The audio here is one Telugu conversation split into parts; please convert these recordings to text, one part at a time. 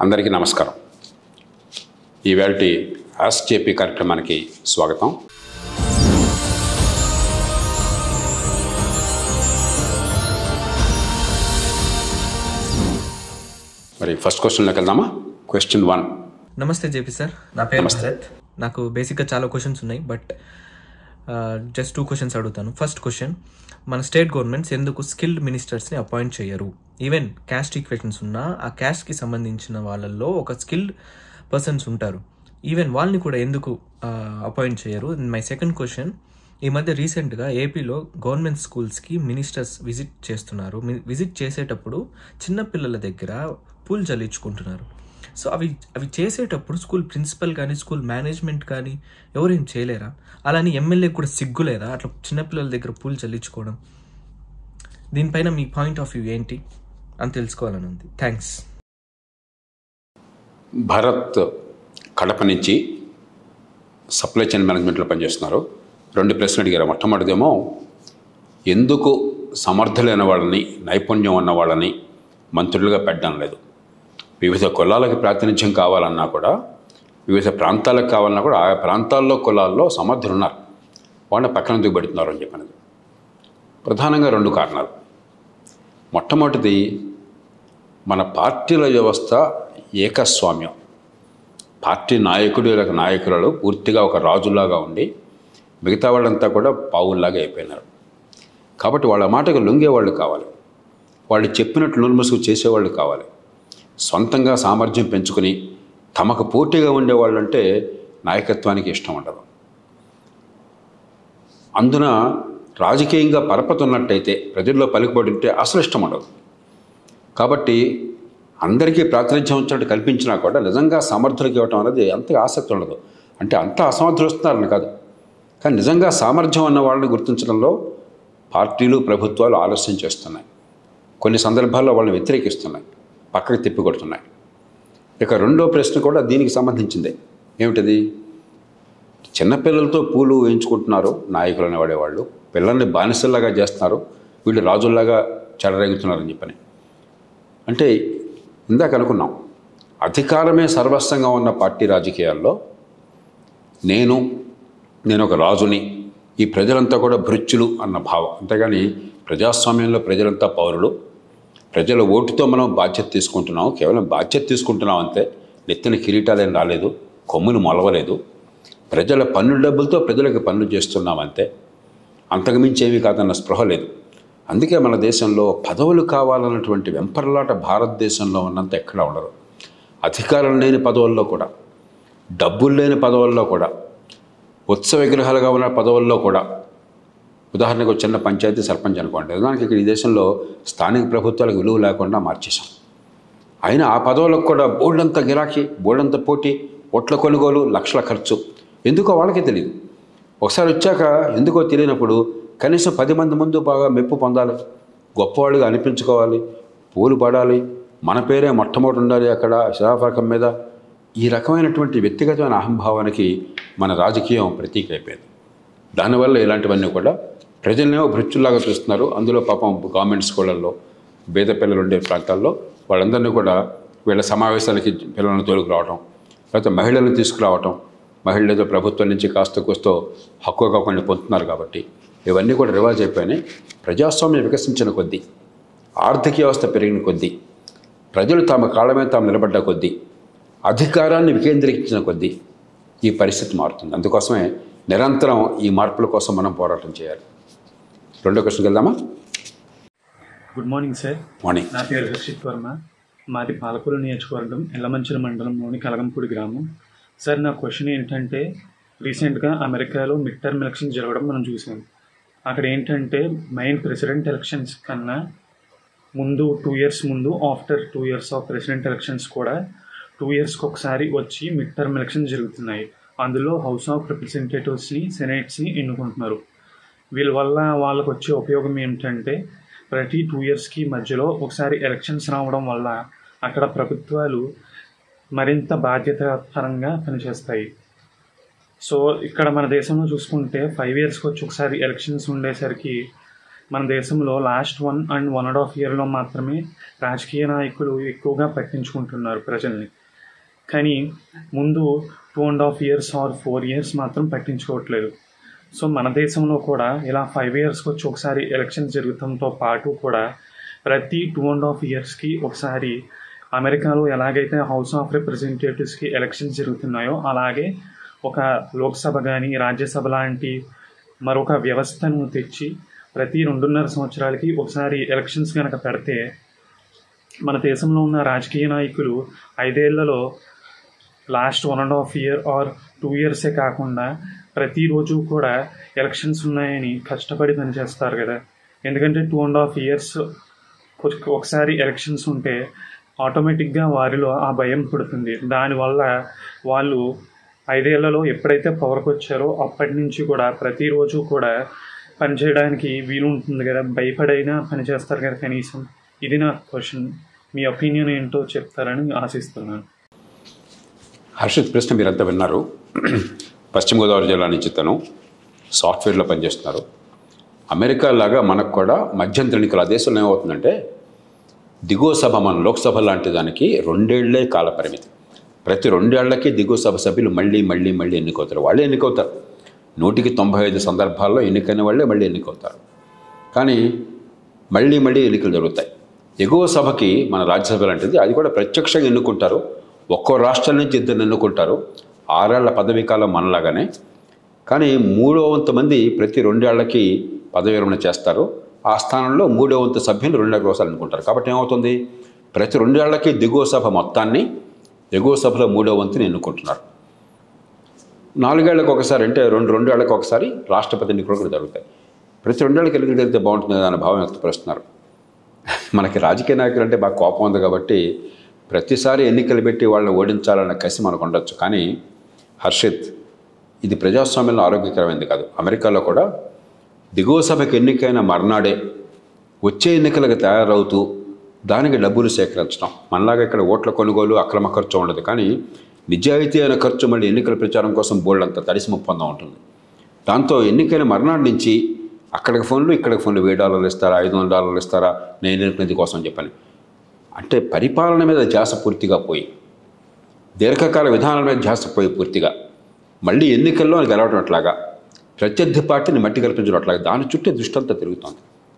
అందరికీ నమస్కారం ఈవేళ ఆస్ జేపీ కార్యక్రమానికి స్వాగతం మరి ఫస్ట్ క్వశ్చన్లోకి వెళ్దామా క్వశ్చన్ వన్ నమస్తే జేపీ సార్ నా పేరు నమస్తే. భరత్ నాకు బేసిక్గా చాలా క్వశ్చన్స్ ఉన్నాయి బట్ జస్ట్ టూ క్వశ్చన్స్ అడుగుతాను ఫస్ట్ క్వశ్చన్ మన స్టేట్ గవర్నమెంట్స్ ఎందుకు స్కిల్డ్ మినిస్టర్స్ని అపాయింట్ చేయరు ఈవెన్ క్యాస్ట్ ఈక్వేషన్స్ ఉన్నా ఆ క్యాస్ట్కి సంబంధించిన వాళ్ళల్లో ఒక స్కిల్డ్ పర్సన్స్ ఉంటారు ఈవెన్ వాళ్ళని కూడా ఎందుకు అపాయింట్ చేయరు మై సెకండ్ క్వశ్చన్ ఈ మధ్య రీసెంట్గా ఏపీలో గవర్నమెంట్ స్కూల్స్కి మినిస్టర్స్ విజిట్ చేస్తున్నారు విజిట్ చేసేటప్పుడు చిన్నపిల్లల దగ్గర పూలు చల్లించుకుంటున్నారు సో అవి అవి చేసేటప్పుడు స్కూల్ ప్రిన్సిపల్ కానీ స్కూల్ మేనేజ్మెంట్ కానీ ఎవరేం చేయలేరా అలాని ఎమ్మెల్యే కూడా సిగ్గులేదా అట్లా చిన్నపిల్లల దగ్గర పూలు చల్లించుకోవడం దీనిపైన మీ పాయింట్ ఆఫ్ వ్యూ ఏంటి అని తెలుసుకోవాలని ఉంది థ్యాంక్స్ భరత్ కడప నుంచి సప్లై చైన్ మేనేజ్మెంట్లో పనిచేస్తున్నారు రెండు ప్రశ్నలు అడిగారు మొట్టమొదటిదేమో ఎందుకు సమర్థులైన వాళ్ళని నైపుణ్యం ఉన్న వాళ్ళని మంత్రులుగా పెట్టడం లేదు వివిధ కులాలకు ప్రాతినిధ్యం కావాలన్నా కూడా వివిధ ప్రాంతాలకు కావాలన్నా కూడా ఆయా ప్రాంతాల్లో కులాల్లో సమర్థులు ఉన్నారు వాళ్ళని పక్కన దిగుబెడుతున్నారు అని చెప్పినది ప్రధానంగా రెండు కారణాలు మొట్టమొదటిది మన పార్టీల వ్యవస్థ ఏకస్వామ్యం పార్టీ నాయకుడు లేక నాయకురాలు పూర్తిగా ఒక రాజులాగా ఉండి మిగతా వాళ్ళంతా కూడా పావుల్లాగా అయిపోయినారు కాబట్టి వాళ్ళ మాటకు లొంగేవాళ్ళు కావాలి వాళ్ళు చెప్పినట్లు నూలుముసుగు చేసేవాళ్ళు కావాలి సొంతంగా సామర్థ్యం పెంచుకుని తమకు పోటీగా ఉండేవాళ్ళు అంటే నాయకత్వానికి ఇష్టం ఉండదు అందున రాజకీయంగా పరపతున్నట్టయితే ప్రజల్లో పలుకుబడి ఉంటే అసలు ఇష్టం ఉండదు కాబట్టి అందరికీ ప్రాతినిధ్యం వచ్చినట్టు కల్పించినా కూడా నిజంగా సమర్థులకు ఇవ్వటం అనేది అంతగా ఆసక్తి ఉండదు అంటే అంత అసమర్థులు వస్తున్నారని కాదు కానీ నిజంగా సామర్థ్యం ఉన్న వాళ్ళని గుర్తించడంలో పార్టీలు ప్రభుత్వాలు ఆలస్యం చేస్తున్నాయి కొన్ని సందర్భాల్లో వాళ్ళని వ్యతిరేకిస్తున్నాయి పక్కకి తిప్పికొడుతున్నాయి ఇక రెండో ప్రశ్న కూడా దీనికి సంబంధించిందే ఏమిటది చిన్నపిల్లలతో పూలు వేయించుకుంటున్నారు నాయకులు అనేవాడేవాళ్ళు పిల్లల్ని బానిసల్లాగా చేస్తున్నారు వీళ్ళు రాజుల్లాగా చెడరేగుతున్నారని చెప్పని అంటే ఇందాక అనుకున్నాం అధికారమే సర్వస్వంగా ఉన్న పార్టీ రాజకీయాల్లో నేను నేను ఒక రాజుని ఈ ప్రజలంతా కూడా భృత్యులు అన్న భావం అంతేగాని ప్రజాస్వామ్యంలో ప్రజలంతా పౌరులు ప్రజల ఓటుతో మనం బాధ్యత తీసుకుంటున్నాం కేవలం బాధ్యత తీసుకుంటున్నాం అంతే నెత్తిన కిరీటాలేం రాలేదు కొమ్ములు మొలవలేదు ప్రజల పన్ను డబ్బులతో ప్రజలకు పన్ను చేస్తున్నాం అంతే అంతకుమించి ఏమీ కాదన్న స్పృహ లేదు అందుకే మన దేశంలో పదవులు కావాలన్నటువంటి వెంపర్లాట భారతదేశంలో ఉన్నంత ఎక్కడా ఉండరు అధికారం లేని పదవుల్లో కూడా డబ్బులు లేని పదవుల్లో కూడా ఉత్సవ విగ్రహాలుగా ఉన్న పదవుల్లో కూడా ఉదాహరణకు ఒక చిన్న పంచాయతీ సర్పంచ్ అనుకోండి దానికి ఇక్కడ ఈ దేశంలో స్థానిక ప్రభుత్వాలకు విలువ లేకుండా మార్చేశాం అయినా ఆ పదవులకు కూడా బోల్డంత గిరాకీ బోల్డంత పోటీ ఓట్ల కొనుగోలు లక్షల ఖర్చు ఎందుకో వాళ్ళకే తెలియదు ఒకసారి వచ్చాక ఎందుకో తెలియనప్పుడు కనీసం పది మంది ముందు బాగా మెప్పు పొందాలి గొప్పవాళ్ళుగా అనిపించుకోవాలి పూలు పడాలి మన పేరే మొట్టమొదటి ఉండాలి అక్కడ శిలాఫలకం మీద ఈ రకమైనటువంటి వ్యక్తిగతమైన అహంభావానికి మన రాజకీయం ప్రతీక అయిపోయింది దానివల్ల ఇలాంటివన్నీ కూడా ప్రజలనేమో భృత్యుల్లాగా చూస్తున్నారు అందులో పాపం గవర్నమెంట్ స్కూళ్ళల్లో పేద పిల్లలు ఉండే ప్రాంతాల్లో వాళ్ళందరినీ కూడా వీళ్ళ సమావేశాలకి పిల్లలను తోలుకు రావటం లేకపోతే మహిళలను తీసుకురావటం మహిళలు ఏదో ప్రభుత్వం నుంచి కాస్త కూస్తో హక్కుగా కొన్ని పొందుతున్నారు కాబట్టి ఇవన్నీ కూడా రివాజ్ అయిపోయినాయి ప్రజాస్వామ్యం వికసించిన కొద్దీ ఆర్థిక వ్యవస్థ పెరిగిన కొద్దీ ప్రజలు తమ కాళ్ళ మీద తాము నిలబడ్డ కొద్దీ అధికారాన్ని వికేంద్రీకరించిన కొద్దీ ఈ పరిస్థితి మారుతుంది అందుకోసమే నిరంతరం ఈ మార్పుల కోసం మనం పోరాటం చేయాలి రెండో క్వశ్చన్కి వెళ్దామా గుడ్ మార్నింగ్ సార్ మార్నింగ్ నా పేరు హర్షిత్ వర్మ మాది పాలకూరు నియోజకవర్గం ఎల్లమంచిల మండలంలోని కలగంపూడి గ్రామం సార్ నా క్వశ్చన్ ఏంటంటే రీసెంట్గా అమెరికాలో మిడ్ టర్మ్ ఎలక్షన్స్ జరగడం మనం చూసాం అక్కడ ఏంటంటే మెయిన్ ప్రెసిడెంట్ ఎలక్షన్స్ కన్నా ముందు టూ ఇయర్స్ ముందు after two years of president elections కూడా టూ ఇయర్స్కి ఒకసారి వచ్చి మిడ్ టర్మ్ ఎలక్షన్స్ జరుగుతున్నాయి అందులో హౌస్ ఆఫ్ రిప్రజెంటేటివ్స్ని సెనేట్స్ని ఎన్నుకుంటున్నారు వీళ్ళ వల్ల వాళ్ళకు వచ్చే ఉపయోగం ఏంటంటే ప్రతి టూ ఇయర్స్కి మధ్యలో ఒకసారి ఎలక్షన్స్ రావడం వల్ల అక్కడ ప్రభుత్వాలు మరింత బాధ్యతాపరంగా పనిచేస్తాయి సో ఇక్కడ మన దేశంలో చూసుకుంటే ఫైవ్ ఇయర్స్కి వచ్చి ఒకసారి ఎలక్షన్స్ ఉండేసరికి మన దేశంలో last one and one and half ఇయర్లో మాత్రమే రాజకీయ నాయకులు ఎక్కువగా పట్టించుకుంటున్నారు ప్రజల్ని కానీ ముందు two and half years or four years మాత్రం పట్టించుకోవట్లేదు సో మన దేశంలో కూడా ఇలా ఫైవ్ ఇయర్స్కి వచ్చి ఒకసారి ఎలక్షన్స్ జరుగుతంతో పాటు కూడా ప్రతి టూ అండ్ హాఫ్ ఇయర్స్కి ఒకసారి అమెరికాలో ఎలాగైతే హౌస్ ఆఫ్ రిప్రజెంటేటివ్స్కి ఎలక్షన్స్ జరుగుతున్నాయో అలాగే ఒక లోక్సభ కానీ రాజ్యసభ లాంటి మరొక వ్యవస్థను తెచ్చి ప్రతి రెండున్నర సంవత్సరాలకి ఒకసారి ఎలక్షన్స్ కనుక పెడితే మన దేశంలో ఉన్న రాజకీయ నాయకులు ఐదేళ్లలో last one and half year or two ఇయర్సే కాకుండా ప్రతిరోజు కూడా ఎలక్షన్స్ ఉన్నాయని కష్టపడి పనిచేస్తారు కదా ఎందుకంటే టూ అండ్ హాఫ్ ఇయర్స్ ఒకసారి ఎలక్షన్స్ ఉంటే ఆటోమేటిక్గా వారిలో ఆ భయం పుడుతుంది దానివల్ల వాళ్ళు ఐదేళ్లలో ఎప్పుడైతే పవర్కి వచ్చారో అప్పటి నుంచి కూడా ప్రతిరోజు కూడా పనిచేయడానికి వీలు ఉంటుంది కదా భయపడైనా పనిచేస్తారు కదా కనీసం ఇది నా క్వశ్చన్ మీ ఒపీనియన్ ఏంటో చెప్తారని ఆశిస్తున్నాను హర్షిత్ ప్రశ్న మీరంతా విన్నారు పశ్చిమ గోదావరి జిల్లా నుంచి తను సాఫ్ట్వేర్లో పనిచేస్తున్నారు అమెరికా లాగా మనకు కూడా మధ్యంతర ఎన్నికలు ఆ దేశంలో ఏమవుతుందంటే దిగువ సభ మన లోక్సభ లాంటి దానికి రెండేళ్లే కాల పరిమితి ప్రతి రెండేళ్లకి దిగువ సభ సభ్యులు మళ్ళీ మళ్ళీ మళ్ళీ ఎన్నికవుతారు వాళ్ళే ఎన్నికవుతారు నూటికి తొంభై ఐదు సందర్భాల్లో ఎన్నికైన వాళ్ళే మళ్ళీ ఎన్నికవుతారు కానీ మళ్ళీ మళ్ళీ ఎన్నికలు జరుగుతాయి ఎగువ సభకి మన రాజ్యసభ లాంటిది అది కూడా ప్రత్యక్షంగా ఎన్నుకుంటారు ఒక్కో రాష్ట్రం నుంచి ఇద్దరు ఎన్నుకుంటారు ఆరేళ్ల పదవీ కాలం మనలాగానే కానీ మూడో వంతు మంది ప్రతి రెండేళ్లకి పదవి విరమణ చేస్తారు ఆ స్థానంలో మూడో వంతు సభ్యులు రెండేళ్ళ రోజులు ఎన్నుకుంటారు కాబట్టి ఏమవుతుంది ప్రతి రెండేళ్లకి దిగువ సభ మొత్తాన్ని ఎగువ సభలో మూడో వంతుని ఎన్నుకుంటున్నారు నాలుగేళ్లకు ఒకసారి అంటే రెండు రెండేళ్లకు ఒకసారి రాష్ట్రపతి ఎన్నికలు కూడా జరుగుతాయి ప్రతి రెండేళ్ళకి ఎన్నికలు జరిగితే బాగుంటుంది అనే భావం వ్యక్తపరుస్తున్నారు మనకి రాజకీయ నాయకులు అంటే బాగా కోపం ఉంది కాబట్టి ప్రతిసారి ఎన్నికలు పెట్టి వాళ్ళని ఓడించాలన్న కసి మనకు ఉండొచ్చు కానీ హర్షిత్ ఇది ప్రజాస్వామ్యంలో ఆరోగ్యకరమైనది కాదు అమెరికాలో కూడా దిగువ సభకి ఎన్నికైన మర్నాడే వచ్చే ఎన్నికలకు తయారవుతూ దానికి డబ్బులు సేకరించడం మనలాగా ఇక్కడ ఓట్ల కొనుగోలు అక్రమ ఖర్చు ఉండదు కానీ నిజాయితీ అయిన ఖర్చు మళ్ళీ ఎన్నికల ప్రచారం కోసం బోల్డంత తడిసి ఒప్పందం ఉంటుంది దాంతో ఎన్నికైన మర్నాడు నుంచి అక్కడికి ఫోన్లు ఇక్కడికి ఫోన్లు వెయ్యి డాలర్లు ఇస్తారా ఐదు వందల డాలర్లు ఇస్తారా నేను ఎన్నికల కోసం చెప్పని అంటే పరిపాలన మీద ధ్యాస పూర్తిగా పోయి దీర్ఘకాల విధానాల మీద ధ్యాస పోయి పూర్తిగా మళ్ళీ ఎన్నికల్లో గెలవడం అట్లాగా ప్రత్యర్థి పార్టీని మట్టి కల్పించడం అట్లాగా దాని చుట్టూ దృష్టి అంతా తిరుగుతోంది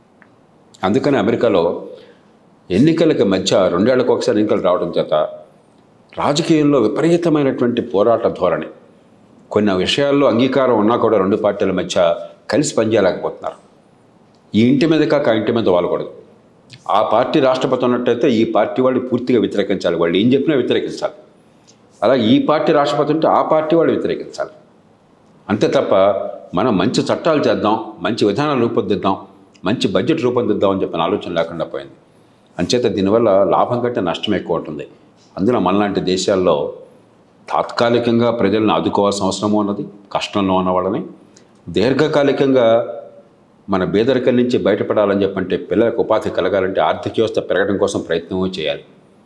అందుకని అమెరికాలో ఎన్నికలకి మధ్య రెండేళ్లకు ఒకసారి ఎన్నికలు రావడం చేత రాజకీయంలో విపరీతమైనటువంటి పోరాట ధోరణి కొన్ని విషయాల్లో అంగీకారం ఉన్నా కూడా రెండు పార్టీల మధ్య కలిసి పనిచేయలేకపోతున్నారు ఈ ఇంటి మీద కాక ఆ ఇంటి మీద వాలకూడదు ఆ పార్టీ రాష్ట్రపతి ఉన్నట్టయితే ఈ పార్టీ వాళ్ళు పూర్తిగా వ్యతిరేకించాలి వాళ్ళు ఏం చెప్పినా వ్యతిరేకించాలి అలా ఈ పార్టీ రాష్ట్రపతి ఉంటే ఆ పార్టీ వాళ్ళు వ్యతిరేకించాలి అంతే తప్ప మనం మంచి చట్టాలు చేద్దాం మంచి విధానాలు రూపొందిద్దాం మంచి బడ్జెట్ రూపొందిద్దాం అని చెప్పిన ఆలోచన లేకుండా పోయింది అంచేత దీనివల్ల లాభం కంటే నష్టం ఎక్కువ ఉంటుంది అందులో మనలాంటి దేశాల్లో తాత్కాలికంగా ప్రజలను ఆదుకోవాల్సిన అవసరము ఉన్నది కష్టంలో ఉన్న వాళ్ళని దీర్ఘకాలికంగా మన బేదరికం నుంచి బయటపడాలని చెప్పంటే పిల్లలకు ఉపాధి కలగాలంటే ఆర్థిక వ్యవస్థ పెరగడం కోసం ప్రయత్నమూ చేయాలి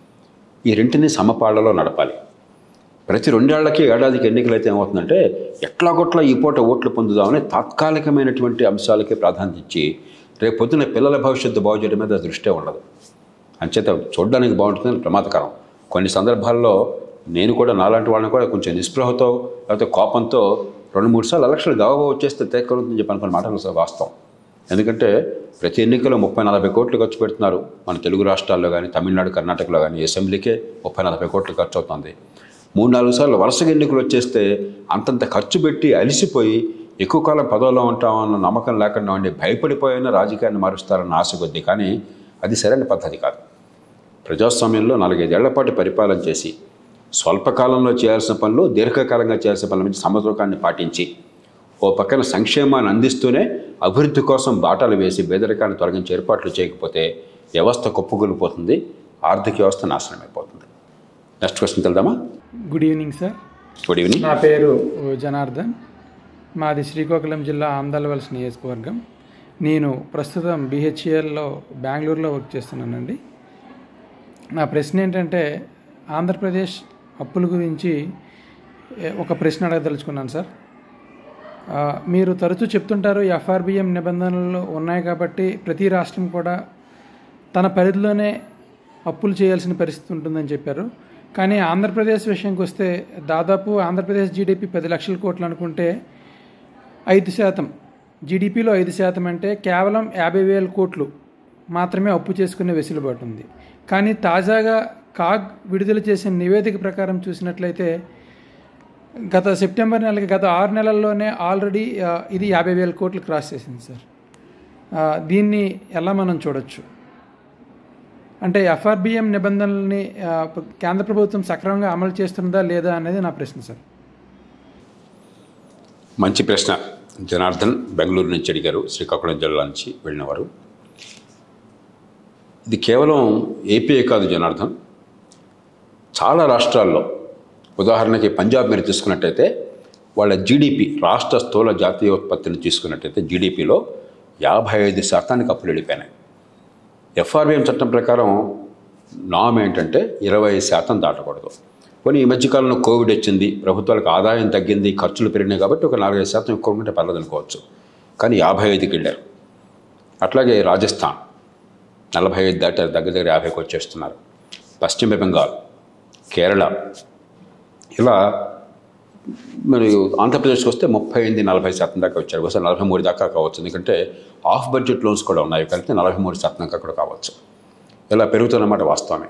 ఈ రెంటిని సమపాళ్లలో నడపాలి ప్రతి రెండేళ్లకి ఏడాదికి ఎన్నికలైతే ఏమవుతుందంటే ఎట్లాగొట్లా ఈ పూట ఓట్లు పొందుదామని తాత్కాలికమైనటువంటి అంశాలకి ప్రాధాన్యత ఇచ్చి రేపు పొద్దున పిల్లల భవిష్యత్తు బాగు చేయడం మీద దృష్టే ఉండదు అంచేత చూడడానికి బాగుంటుంది ప్రమాదకరం కొన్ని సందర్భాల్లో నేను కూడా నాలాంటి వాళ్ళని కూడా కొంచెం నిస్పృహతో లేకపోతే కోపంతో రెండు మూడు సార్లు ఎలక్షన్లు గవగా వచ్చేస్తే తేకరుతుందని చెప్పి అనుకున్న మాటలు అసలు వాస్తవం ఎందుకంటే ప్రతి ఎన్నికలో ముప్పై నలభై కోట్లు ఖర్చు పెడుతున్నారు మన తెలుగు రాష్ట్రాల్లో కానీ తమిళనాడు కర్ణాటకలో కానీ అసెంబ్లీకే ముప్పై నలభై కోట్లు ఖర్చు అవుతుంది మూడు నాలుగు సార్లు వరుసగా ఎన్నికలు వచ్చేస్తే అంతంత ఖర్చు పెట్టి అలిసిపోయి ఎక్కువ కాలం పదవిలో ఉంటామన్న నమ్మకం లేకుండా ఉండి భయపడిపోయిన రాజకీయాన్ని మారుస్తారన్న ఆశ కొద్దీ కానీ అది సరైన పద్ధతి కాదు ప్రజాస్వామ్యంలో నాలుగైదేళ్ల పాటు పరిపాలన చేసి స్వల్పకాలంలో చేయాల్సిన పనులు దీర్ఘకాలంగా చేయాల్సిన పనుల మధ్య సమతూకాన్ని పాటించి ఓ పక్కన సంక్షేమాన్ని అందిస్తూనే అభివృద్ధి కోసం బాటలు వేసి పేదరికాన్ని తొలగించే ఏర్పాట్లు చేయకపోతే వ్యవస్థ కుప్పగొలిపోతుంది ఆర్థిక వ్యవస్థ నాశనం అయిపోతుంది నెక్స్ట్ క్వశ్చన్ వెళ్దామా good evening sir good evening నా పేరు జనార్దన్ మాది శ్రీకాకుళం జిల్లా ఆందాలవలస నియోజకవర్గం నేను ప్రస్తుతం బిహెచ్ఎల్లో బెంగళూరులో వర్క్ చేస్తున్నానండి నా ప్రశ్న ఏంటంటే ఆంధ్రప్రదేశ్ అప్పుల గురించి ఏ, ఒక ప్రశ్న అడగదలుచుకున్నాను సార్ ఆ, మీరు తరచూ చెప్తుంటారు ఎఫ్ఆర్బిఎం నిబంధనలు ఉన్నాయి కాబట్టి ప్రతి రాష్ట్రం కూడా తన పరిధిలోనే అప్పులు చేయాల్సిన పరిస్థితి ఉంటుందని చెప్పారు కానీ ఆంధ్రప్రదేశ్ విషయానికి వస్తే దాదాపు ఆంధ్రప్రదేశ్ జీడిపి పది లక్షల కోట్లు అనుకుంటే ఐదు శాతం జీడిపిలో ఐదు శాతం అంటే కేవలం యాభై వేల కోట్లు మాత్రమే అప్పు చేసుకునే వెసులుబాటు ఉంది కానీ తాజాగా కాగ్ విడుదల చేసిన నివేదిక ప్రకారం చూసినట్లయితే గత సెప్టెంబర్ నెలకి గత ఆరు నెలల్లోనే ఆల్రెడీ ఆ, ఇది యాభై వేల కోట్లు క్రాస్ చేసింది సార్ ఆ, దీన్ని ఎలా మనం చూడొచ్చు అంటే ఎఫ్ఆర్బిఎం నిబంధనల్ని ఆ, కేంద్ర ప్రభుత్వం సక్రమంగా అమలు చేస్తుందా లేదా అనేది నా ప్రశ్న సార్ మంచి ప్రశ్న జనార్దన్ బెంగళూరు నుంచి అడిగారు శ్రీకాకుళం జిల్లా నుంచి వెళ్ళినవారు ఇది కేవలం ఏపీఏ కాదు జనార్దన్ చాలా రాష్ట్రాల్లో ఉదాహరణకి పంజాబ్ మీరు తీసుకున్నట్టయితే వాళ్ళ జీడిపి రాష్ట్ర స్థూల జాతీయోత్పత్తిని తీసుకున్నట్టయితే జీడిపిలో యాభై ఐదు శాతానికి అప్పులు వెళ్ళిపోయినాయి ఎఫ్ఆర్బిఎం చట్టం ప్రకారం నామ్ ఏంటంటే ఇరవై శాతం దాటకూడదు కొన్ని ఈ మధ్యకాలంలో కోవిడ్ వచ్చింది ప్రభుత్వాలకు ఆదాయం తగ్గింది ఖర్చులు పెరిగినాయి కాబట్టి ఒక నాలుగైదు శాతం ఎక్కువ ఉంటే పర్లేదు అనుకోవచ్చు కానీ యాభై ఐదుకి వెళ్ళారు అట్లాగే రాజస్థాన్ నలభై ఐదు దాటారు దగ్గర దగ్గర యాభైకి వచ్చేస్తున్నారు పశ్చిమ బెంగాల్ కేరళ ఇలా మరి ఆంధ్రప్రదేశ్కి వస్తే ముప్పై ఎనిమిది నలభై శాతం దాకా వచ్చారు బహుశా నలభై మూడు దాకా కావచ్చు ఎందుకంటే ఆఫ్ బడ్జెట్ లోన్స్ కూడా ఉన్నాయి కలిపితే నలభై మూడు శాతం దాకా కూడా కావచ్చు ఇలా పెరుగుతున్నమాట వాస్తవమే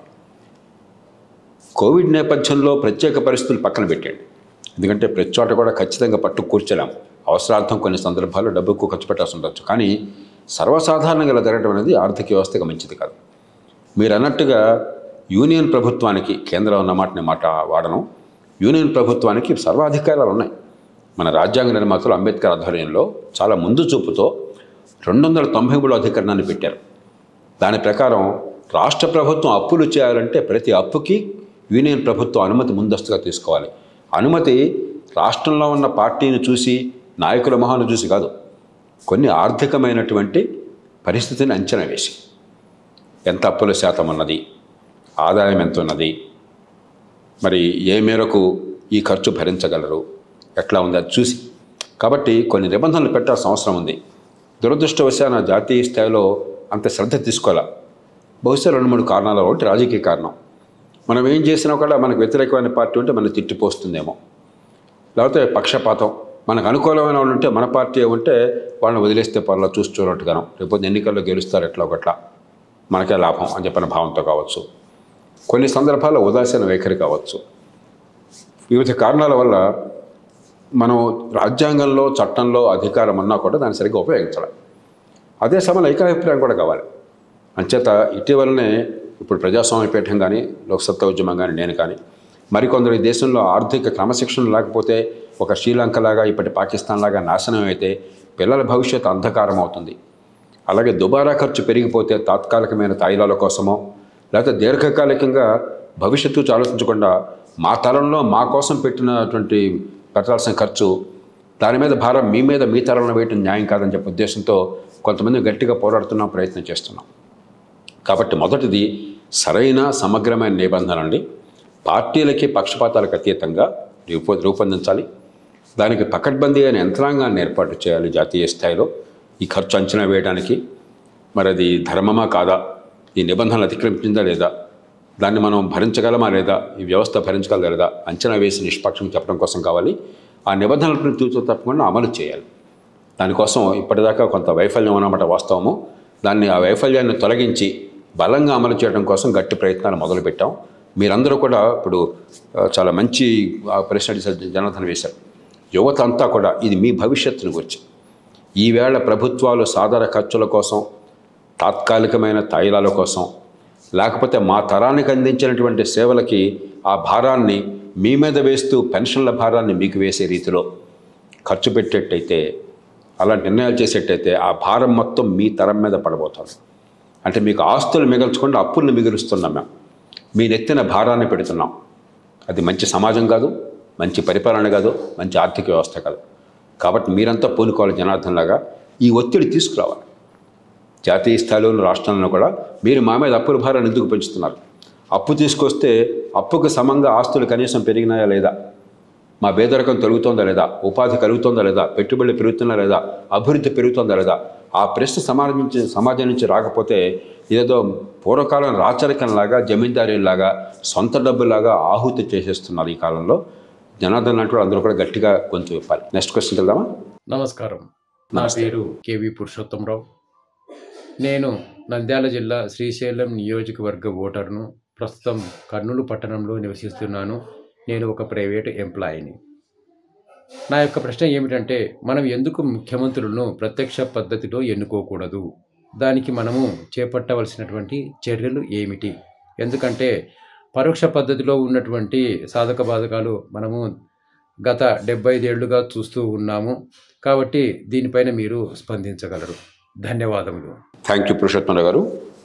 కోవిడ్ నేపథ్యంలో ప్రత్యేక పరిస్థితులు పక్కన పెట్టండి ఎందుకంటే ప్రతి చోట కూడా ఖచ్చితంగా పట్టు కూర్చలేం అవసరార్థం కొన్ని సందర్భాల్లో డబ్బు ఎక్కువ ఖర్చు పెట్టాల్సి ఉండొచ్చు కానీ సర్వసాధారణంగా ఇలా జరగడం అనేది ఆర్థిక వ్యవస్థకు మంచిది కాదు మీరు అన్నట్టుగా యూనియన్ ప్రభుత్వానికి కేంద్రం ఉన్న మాటని మాట వాడను యూనియన్ ప్రభుత్వానికి సర్వాధికారాలు ఉన్నాయి మన రాజ్యాంగ నిర్మాతలు అంబేద్కర్ ఆధ్వర్యంలో చాలా ముందు చూపుతో రెండు వందల తొంభై మూడు అధికరణాన్ని పెట్టారు దాని ప్రకారం రాష్ట్ర ప్రభుత్వం అప్పులు చేయాలంటే ప్రతి అప్పుకి యూనియన్ ప్రభుత్వం అనుమతి ముందస్తుగా తీసుకోవాలి అనుమతి రాష్ట్రంలో ఉన్న పార్టీని చూసి నాయకుల మొహాన్ని చూసి కాదు కొన్ని ఆర్థికమైనటువంటి పరిస్థితిని అంచనా వేసి ఎంత అప్పుల శాతం ఉన్నది ఆదాయం ఎంత ఉన్నది మరి ఏ మేరకు ఈ ఖర్చు భరించగలరు ఎట్లా ఉంది అది చూసి కాబట్టి కొన్ని నిబంధనలు పెట్టాల్సిన అవసరం ఉంది దురదృష్టవశాన జాతీయ స్థాయిలో అంత శ్రద్ధ తీసుకోవాలా బహుశా రెండు మూడు కారణాలు ఒకటి రాజకీయ కారణం మనం ఏం చేసినా కూడా మనకు వ్యతిరేకమైన పార్టీ ఉంటే మనకు తిట్టిపోస్తుందేమో లేకపోతే పక్షపాతం మనకు అనుకూలమైన వాళ్ళు ఉంటే మన పార్టీ ఉంటే వాళ్ళని వదిలేస్తే పర్లా చూసి చూడట్టుగాను రేపు ఎన్నికల్లో గెలుస్తారు ఎట్లా ఒకట్లా మనకే లాభం అని చెప్పిన భావంతో కావచ్చు కొన్ని సందర్భాల్లో ఉదాసీన వైఖరి కావచ్చు వివిధ కారణాల వల్ల మనం రాజ్యాంగంలో చట్టంలో అధికారం ఉన్నా కూడా దాన్ని సరిగ్గా ఉపయోగించాలి అదే సమయంలో ఏకాభిప్రాయం కూడా కావాలి అంచేత ఇటీవలనే ఇప్పుడు ప్రజాస్వామ్యపీఠం కానీ లోక్సత్తా ఉద్యమం కానీ నేను కానీ మరికొందరు ఈ దేశంలో ఆర్థిక క్రమశిక్షణ లేకపోతే ఒక శ్రీలంక లాగా ఇప్పటి పాకిస్తాన్ లాగా నాశనం అయితే పిల్లల భవిష్యత్తు అంధకారం అవుతుంది అలాగే దుబారా ఖర్చు పెరిగిపోతే తాత్కాలికమైన తాయిలాల కోసమో లేకపోతే దీర్ఘకాలికంగా భవిష్యత్తు ఆలోచించకుండా మా తరంలో మా కోసం పెట్టినటువంటి పెట్టాల్సిన ఖర్చు దాని మీద భారం మీ మీద మీ తరంలో వేయటం న్యాయం కాదని చెప్పే ఉద్దేశంతో కొంతమంది గట్టిగా పోరాడుతున్నాం ప్రయత్నం చేస్తున్నాం కాబట్టి మొదటిది సరైన సమగ్రమైన నిబంధన అండి పార్టీలకి పక్షపాతాలకు అతీతంగా రూపొ రూపొందించాలి దానికి పకడ్బందీ అయిన యంత్రాంగాన్ని ఏర్పాటు చేయాలి జాతీయ స్థాయిలో ఈ ఖర్చు అంచనా వేయడానికి మరి అది ధర్మమా కాదా ఈ నిబంధనలు అతిక్రమించిందా లేదా దాన్ని మనం భరించగలమా లేదా ఈ వ్యవస్థ భరించగలదా లేదా అంచనా వేసి నిష్పక్షం చెప్పడం కోసం కావాలి ఆ నిబంధనలను తూచు తప్పకుండా అమలు చేయాలి దానికోసం ఇప్పటిదాకా కొంత వైఫల్యం అన్నమాట వాస్తవము దాన్ని ఆ వైఫల్యాన్ని తొలగించి బలంగా అమలు చేయడం కోసం గట్టి ప్రయత్నాలు మొదలుపెట్టాం మీరందరూ కూడా ఇప్పుడు ఆ, చాలా మంచి ఆ, ప్రశ్న అడిగారు, జనార్దన్ వేశారు యువత అంతా కూడా ఇది మీ భవిష్యత్తును గురించి ఈవేళ ప్రభుత్వాలు సాధారణ ఖర్చుల కోసం తాత్కాలికమైన తైలాల కోసం లేకపోతే మా తరానికి అందించినటువంటి సేవలకి ఆ భారాన్ని మీ మీద వేస్తూ పెన్షన్ల భారాన్ని మీకు వేసే రీతిలో ఖర్చు పెట్టేట్టయితే అలా నిర్ణయాలు చేసేట్టయితే ఆ భారం మొత్తం మీ తరం మీద పడబోతుంది అంటే మీకు ఆస్తులు మిగల్చకుండా అప్పుల్ని మిగులుస్తున్నాం మేము మీ నెత్తిన భారాన్ని పెడుతున్నాం అది మంచి సమాజం కాదు మంచి పరిపాలన కాదు మంచి ఆర్థిక వ్యవస్థ కాదు కాబట్టి మీరంతా పూనుకోవాలి జనార్దన్ లాగా ఈ ఒత్తిడి తీసుకురావాలి జాతీయ స్థాయిలో రాష్ట్రంలో కూడా మీరు మా మీద అప్పుల భారాన్ని ఎందుకు పెంచుతున్నారు అప్పు తీసుకొస్తే అప్పుకు సమంగా ఆస్తులు కనీసం పెరిగినాయా లేదా మా పేదరికం తొలుగుతోందా లేదా ఉపాధి కలుగుతోందా లేదా పెట్టుబడులు పెరుగుతుందా లేదా అభివృద్ధి పెరుగుతోందా లేదా ఆ ప్రశ్న సమాజం నుంచి సమాజం నుంచి రాకపోతే ఏదో పూర్వకాలం రాచరికంలాగా జమీందారీలాగా సొంత డబ్బులాగా ఆహుతి చేసేస్తున్నారు ఈ కాలంలో జనార్దన్ లాంటి వాళ్ళు అందరూ కూడా గట్టిగా గొంతు విప్పాలి నెక్స్ట్ క్వశ్చన్ వెళ్దామా నమస్కారం నా నమస్తే. పేరు కేవి పురుషోత్తంరావు నేను నంద్యాల జిల్లా శ్రీశైలం నియోజకవర్గ ఓటర్ను ప్రస్తుతం కర్నూలు పట్టణంలో నివసిస్తున్నాను నేను ఒక ప్రైవేటు ఎంప్లాయీని నా యొక్క ప్రశ్న ఏమిటంటే మనం ఎందుకు ముఖ్యమంత్రులను ప్రత్యక్ష పద్ధతిలో ఎన్నుకోకూడదు దానికి మనము చేపట్టవలసినటువంటి చర్యలు ఏమిటి ఎందుకంటే పరోక్ష పద్ధతిలో ఉన్నటువంటి సాధక బాధకాలు మనము గత డెబ్బై ఐదేళ్లుగా చూస్తూ ఉన్నాము కాబట్టి దీనిపైన మీరు స్పందించగలరు ధన్యవాదములు థ్యాంక్ యూ పురుషోత్తమరావు గారు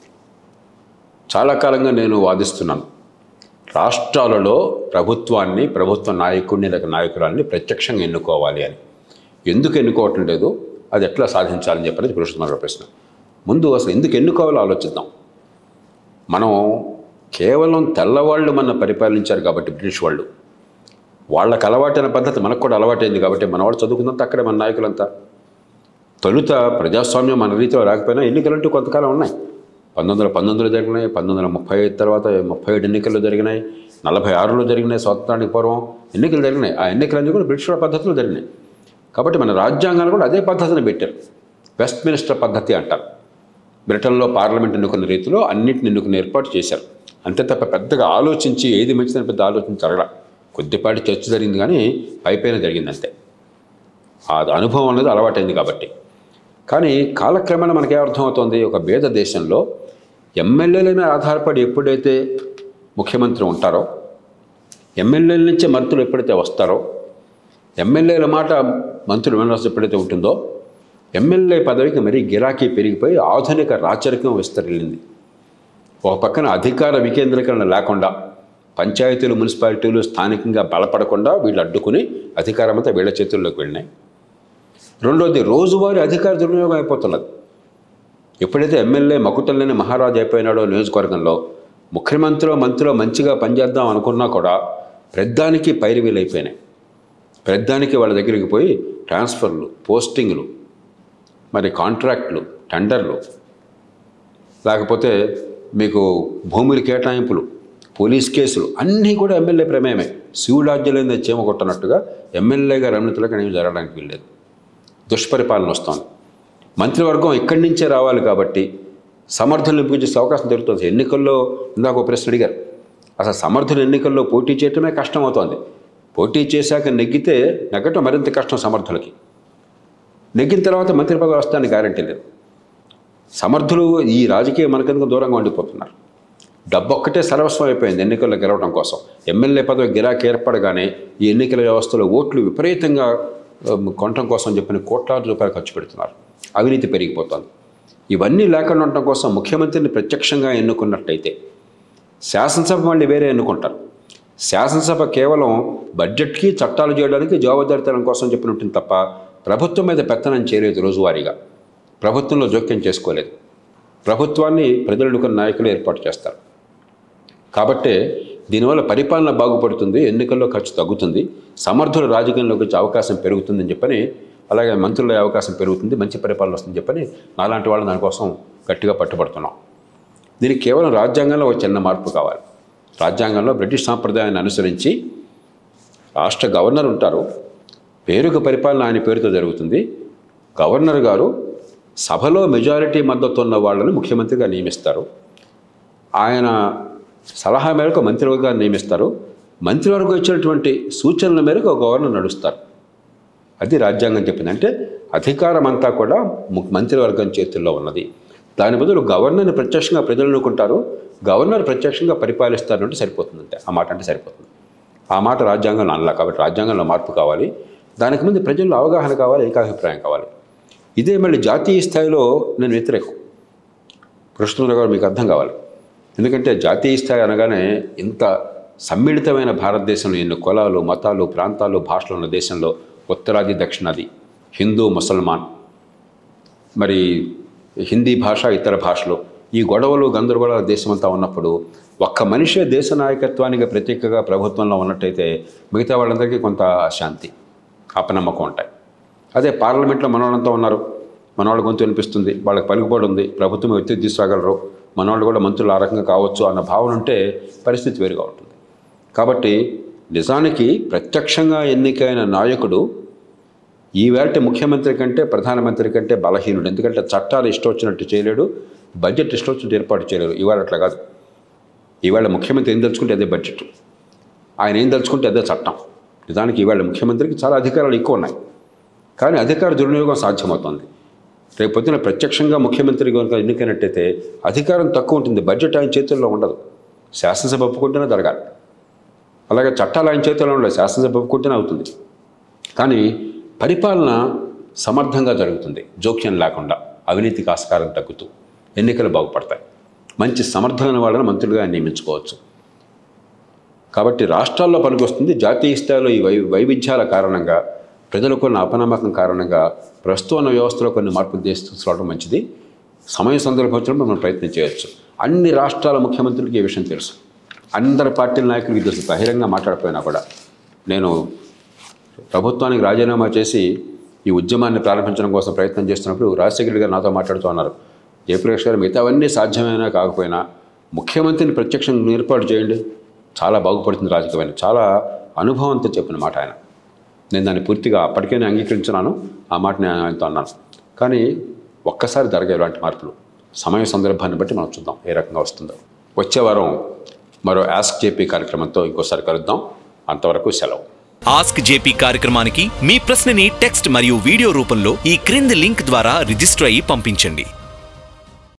చాలా కాలంగా నేను వాదిస్తున్నాను రాష్ట్రాలలో ప్రభుత్వాన్ని ప్రభుత్వ నాయకుడిని లేక నాయకురాల్ని ప్రత్యక్షంగా ఎన్నుకోవాలి అని ఎందుకు ఎన్నుకోవటం లేదు అది ఎట్లా సాధించాలని చెప్పనేది పురుషోత్తమరావు ప్రశ్న ముందు అసలు ఎందుకు ఎన్నుకోవాలో ఆలోచిద్దాం మనం కేవలం తెల్లవాళ్ళు మన పరిపాలించారు కాబట్టి బ్రిటిష్ వాళ్ళు వాళ్ళకి అలవాటైన పద్ధతి మనకు కూడా అలవాటైంది కాబట్టి మన వాళ్ళు చదువుకున్నంత అక్కడే మన నాయకులంతా తొలుత ప్రజాస్వామ్యం మన రీతిలో రాకపోయినా ఎన్నికలంటూ కొంతకాలం ఉన్నాయి పంతొమ్మిది వందల పంతొమ్మిదిలో జరిగినాయి పంతొమ్మిది వందల ముప్పై ఐదు తర్వాత ముప్పై ఏడు ఎన్నికల్లో జరిగినాయి నలభై ఆరులో జరిగినాయి స్వాతంత్రానికి పూర్వం ఎన్నికలు జరిగినాయి ఆ ఎన్నికలన్నీ కూడా బ్రిటిష్ వాళ్ళ పద్ధతిలో జరిగినాయి కాబట్టి మన రాజ్యాంగాన్ని కూడా అదే పద్ధతిని పెట్టారు వెస్ట్ మినిస్టర్ పద్ధతి అంటారు బ్రిటన్లో పార్లమెంట్ ఎన్నుకున్న రీతిలో అన్నిటిని ఎన్నుకుని ఏర్పాటు చేశారు అంతే తప్ప పెద్దగా ఆలోచించి ఏది మంచిదని పెద్ద ఆలోచన జరగల కొద్దిపాటి చర్చ జరిగింది కానీ పైపైన జరిగింది అంతే ఆ అనుభవం అనేది అలవాటైంది కాబట్టి కానీ కాలక్రమేణా మనకి ఏమర్థమవుతోంది ఒక భేద దేశంలో ఎమ్మెల్యేల మీద ఆధారపడి ఎప్పుడైతే ముఖ్యమంత్రి ఉంటారో ఎమ్మెల్యేల నుంచి మంత్రులు ఎప్పుడైతే వస్తారో ఎమ్మెల్యేల మాట మంత్రులు వినవలసి ఎప్పుడైతే ఉంటుందో ఎమ్మెల్యే పదవికి మరీ గిరాకీ పెరిగిపోయి ఆధునిక రాచరికం విస్తరిల్లింది ఒక పక్కన అధికార వికేంద్రీకరణ లేకుండా పంచాయతీలు మున్సిపాలిటీలు స్థానికంగా బలపడకుండా వీళ్ళు అడ్డుకుని అధికారం అంతా వీళ్ళ చేతుల్లోకి వెళ్ళినాయి రెండోది రోజువారీ అధికార దుర్వినియోగం అయిపోతున్నది ఎప్పుడైతే ఎమ్మెల్యే మకుటల్లేని మహారాజు అయిపోయినాడో నియోజకవర్గంలో ముఖ్యమంత్రిలో మంత్రిలో మంచిగా పనిచేద్దాం అనుకున్నా కూడా పెద్దానికి పైరువీలు అయిపోయినాయి పెద్దానికి వాళ్ళ దగ్గరికి పోయి ట్రాన్స్ఫర్లు పోస్టింగ్లు మరి కాంట్రాక్ట్లు టెండర్లు లేకపోతే మీకు భూముల కేటాయింపులు పోలీస్ కేసులు అన్నీ కూడా ఎమ్మెల్యే ప్రమేయమే శివుడాజ్యలేని చీమ కొట్టనట్టుగా ఎమ్మెల్యేగా రమణితులకు అనేవి జరగడానికి వీల్లేదు దుష్పరిపాలన వస్తోంది మంత్రివర్గం ఇక్కడి నుంచే రావాలి కాబట్టి సమర్థులను ఎంపిక చేసే అవకాశం దొరుకుతుంది ఎన్నికల్లో ఇందాక ఒక ప్రశ్న అడిగారు అసలు సమర్థులు ఎన్నికల్లో పోటీ చేయటమే కష్టం అవుతోంది పోటీ చేశాక నెగ్గితే నెగ్గటం మరింత కష్టం సమర్థులకి నెగ్గిన తర్వాత మంత్రి పదవి వస్తానికి గ్యారంటీ లేదు సమర్థులు ఈ రాజకీయ మనకెందుకు దూరంగా ఉండిపోతున్నారు డబ్బు ఒక్కటే సర్వస్వం అయిపోయింది ఎన్నికల్లో గెలవడం కోసం ఎమ్మెల్యే పదవి గిరాకీ ఏర్పడగానే ఈ ఎన్నికల వ్యవస్థలో ఓట్లు విపరీతంగా ఆ, కొనటం కోసం చెప్పిన కోట్లాది రూపాయలు ఖర్చు పెడుతున్నారు అవినీతి పెరిగిపోతుంది ఇవన్నీ లేకుండా ఉండటం కోసం ముఖ్యమంత్రిని ప్రత్యక్షంగా ఎన్నుకున్నట్టయితే శాసనసభ మళ్ళీ వేరే ఎన్నుకుంటారు శాసనసభ కేవలం బడ్జెట్కి చట్టాలు చేయడానికి జవాబుదారితనం కోసం చెప్పిన ఉంటుంది తప్ప ప్రభుత్వం మీద పెత్తనం చేయలేదు రోజువారీగా ప్రభుత్వంలో జోక్యం చేసుకోలేదు ప్రభుత్వాన్ని ప్రజలు ఎన్నుకున్న నాయకులు ఏర్పాటు చేస్తారు కాబట్టే దీనివల్ల పరిపాలన బాగుపడుతుంది ఎన్నికల్లో ఖర్చు తగ్గుతుంది సమర్థుల రాజకీయంలోకి వచ్చే అవకాశం పెరుగుతుందని చెప్పని అలాగే మంత్రుల అవకాశం పెరుగుతుంది మంచి పరిపాలన వస్తుందని చెప్పని నాలాంటి వాళ్ళు దానికోసం గట్టిగా పట్టుబడుతున్నాం దీనికి కేవలం రాజ్యాంగంలో ఒక చిన్న మార్పు కావాలి రాజ్యాంగంలో బ్రిటిష్ సాంప్రదాయాన్ని అనుసరించి రాష్ట్ర గవర్నర్ ఉంటారు పేరుకు పరిపాలన ఆయన పేరుతో జరుగుతుంది గవర్నర్ గారు సభలో మెజారిటీ మద్దతు ఉన్న వాళ్ళని ముఖ్యమంత్రిగా నియమిస్తారు ఆయన సలహా మేరకు మంత్రివర్గాన్ని నియమిస్తారు మంత్రివర్గం ఇచ్చినటువంటి సూచనల మేరకు ఒక గవర్నర్ నడుస్తారు అది రాజ్యాంగం చెప్పింది అంటే అధికారం అంతా కూడా ము- మంత్రివర్గం చేతుల్లో ఉన్నది దాని బదులు గవర్నర్ని ప్రత్యక్షంగా ప్రజలు ఎన్నుకుంటారు గవర్నర్ ప్రత్యక్షంగా పరిపాలిస్తారు అంటే సరిపోతుంది అంతే ఆ మాట అంటే సరిపోతుంది ఆ మాట రాజ్యాంగంలో అనలా కాబట్టి రాజ్యాంగంలో మార్పు కావాలి దానికి ముందు ప్రజల్లో అవగాహన కావాలి ఏకాభిప్రాయం కావాలి ఇదే మళ్ళీ జాతీయ స్థాయిలో నేను వ్యతిరేకం కృష్ణుడు గారు మీకు అర్థం కావాలి ఎందుకంటే జాతీయ స్థాయి అనగానే ఇంత సమ్మిళితమైన భారతదేశంలో ఎన్ని కులాలు మతాలు ప్రాంతాలు భాషలు ఉన్న దేశంలో ఉత్తరాది దక్షిణాది హిందూ ముసల్మాన్ మరి హిందీ భాష ఇతర భాషలు ఈ గొడవలు గందరగోళాల దేశమంతా ఉన్నప్పుడు ఒక్క మనిషే దేశ నాయకత్వానికి ప్రతీకగా ప్రభుత్వంలో ఉన్నట్టయితే మిగతా వాళ్ళందరికీ కొంత శాంతి అపనమ్మకం ఉంటాయి అదే పార్లమెంట్లో మనవాళ్ళంతా ఉన్నారు మనవాళ్ళ గొంతు వినిపిస్తుంది వాళ్ళకి పలుకుబడి ఉంది ప్రభుత్వం ఒత్తిడి తీసుకురాగలరు మనవాళ్ళు కూడా మంత్రులు ఆ రకంగా కావచ్చు అన్న భావన ఉంటే పరిస్థితి వేరుగా ఉంటుంది కాబట్టి నిజానికి ప్రత్యక్షంగా ఎన్నికైన నాయకుడు ఈవేళ ముఖ్యమంత్రి కంటే ప్రధానమంత్రి కంటే బలహీనుడు ఎందుకంటే చట్టాలు ఇష్టం వచ్చినట్టు చేయలేడు బడ్జెట్ ఇష్టం వచ్చినట్టు ఏర్పాటు చేయలేరు ఇవాళ అట్లా కాదు ఇవాళ ముఖ్యమంత్రి ఏం తలుచుకుంటే అదే బడ్జెట్ ఆయన ఏం తలుచుకుంటే అదే చట్టం నిజానికి ఇవాళ ముఖ్యమంత్రికి చాలా అధికారాలు ఎక్కువ ఉన్నాయి కానీ అధికార దుర్వినియోగం సాధ్యమవుతుంది రేపు పొద్దున ప్రత్యక్షంగా ముఖ్యమంత్రి కనుక ఎన్నికైనట్టయితే అధికారం తక్కువ ఉంటుంది బడ్జెట్ ఆయన చేతుల్లో ఉండదు శాసనసభ ఒప్పుకుంటేనే జరగాలి అలాగే చట్టాలు ఆయన చేతుల్లో ఉండదు శాసనసభ ఒప్పుకుంటేనే అవుతుంది కానీ పరిపాలన సమర్థంగా జరుగుతుంది జోక్యం లేకుండా అవినీతికి ఆస్కారం తగ్గుతూ ఎన్నికలు బాగుపడతాయి మంచి సమర్థమైన వాళ్ళని మంత్రులుగా నియమించుకోవచ్చు కాబట్టి రాష్ట్రాల్లో పనికొస్తుంది జాతీయ స్థాయిలో ఈ వై వైవిధ్యాల కారణంగా ప్రజలకు ఉన్న అపనమ్మకం కారణంగా ప్రస్తుతం ఉన్న వ్యవస్థలో కొన్ని మార్పులు తీసుకురావడం మంచిది సమయం సందర్భం వచ్చినప్పుడు మనం ప్రయత్నం చేయొచ్చు అన్ని రాష్ట్రాల ముఖ్యమంత్రులకి ఈ విషయం తెలుసు అందరి పార్టీల నాయకులకి తెలుసు బహిరంగ మాట్లాడిపోయినా కూడా నేను ప్రభుత్వానికి రాజీనామా చేసి ఈ ఉద్యమాన్ని ప్రారంభించడం కోసం ప్రయత్నం చేస్తున్నప్పుడు రాజశేఖర్ గారు నాతో మాట్లాడుతూ ఉన్నారు జయప్రకాష్ గారు మిగతావన్నీ సాధ్యమైనా కాకపోయినా ముఖ్యమంత్రిని ప్రత్యక్షంగా ఏర్పాటు చేయండి చాలా బాగుపడుతుంది రాజకీయమైన చాలా అనుభవంతో చెప్పిన మాట ఆయన నేను దాన్ని పూర్తిగా అప్పటికే నేను అంగీకరించున్నాను ఆ మాట నేను ఆయనతో అన్నాను కానీ ఒక్కసారి జరగాయి ఇలాంటి మార్పులు సమయ సందర్భాన్ని బట్టి మనం చూద్దాం ఏ రకంగా వస్తుందో వచ్చే వారం మరో ఆస్క్ జేపీ కార్యక్రమంతో ఇంకోసారి కలుద్దాం అంతవరకు సెలవు ఆస్క్ జేపీ కార్యక్రమానికి మీ ప్రశ్నని టెక్స్ట్ మరియు వీడియో రూపంలో ఈ క్రింది లింక్ ద్వారా రిజిస్టర్ అయ్యి పంపించండి